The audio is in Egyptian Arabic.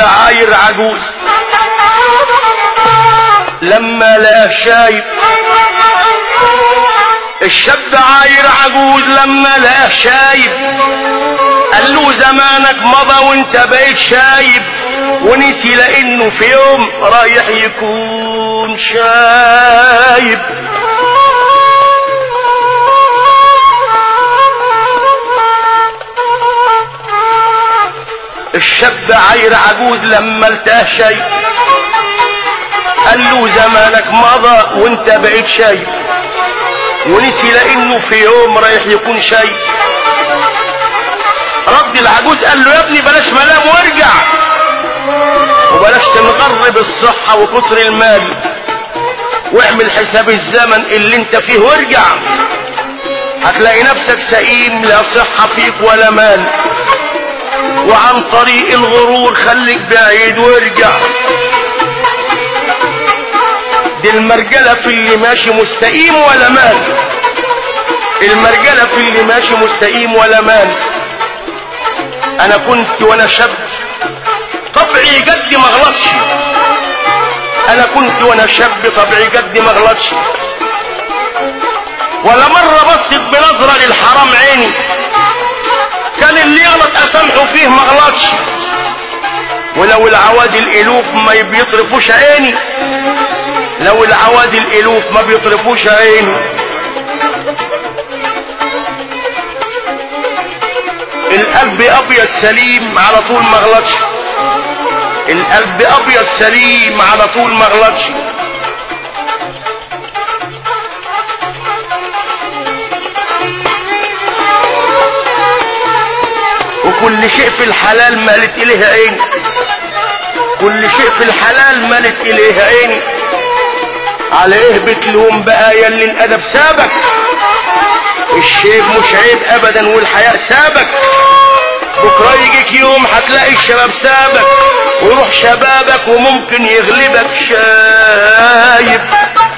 عاير عجوز لما لقاه شايب الشاب عاير عجوز لما لقاه شايب قال له زمانك مضى وانت بقيت شايب ونسي لانه في يوم رايح يكون شايب الشاب عاير عجوز لما التاه شايب قال له زمانك مضى وانت بقيت شايب ونسي لانه في يوم رايح يكون شايب رد العجوز قال له يا ابني بلاش ملام وارجع وبلاش تنغر بالصحة وكتر المال واعمل حساب الزمن اللي انت فيه وارجع هتلاقي نفسك سئيم لا صحة فيك ولا مال وعن طريق الغرور خليك بعيد وارجع دي المرجلة في اللي ماشي مستقيم ولا مال المرجلة في اللي ماشي مستقيم ولا مال انا كنت وانا شاب طبعي جدي ما غلطش انا كنت وانا شاب طبعي جدي ما غلطش ولا مرة بصت بنظرة للحرام عيني كان اللي يغلط اسامحه فيه ما غلطش ولو العوادي الالوف ما بيطرفوش عيني لو العوادي الالوف ما بيطرفوش عيني القلب ابيض سليم على طول ما غلطش القلب ابيض سليم على طول ما غلطش وكل شيء في الحلال مالت اليه عيني كل شيء في الحلال مالت اليه عيني على ايه بتلوم بقى يا اللي الادب سابك الشيب مش عيب ابدا والحياء سابك بكرة يجيك يوم هتلاقي الشباب سابك وروح شبابك وممكن يغلبك شايب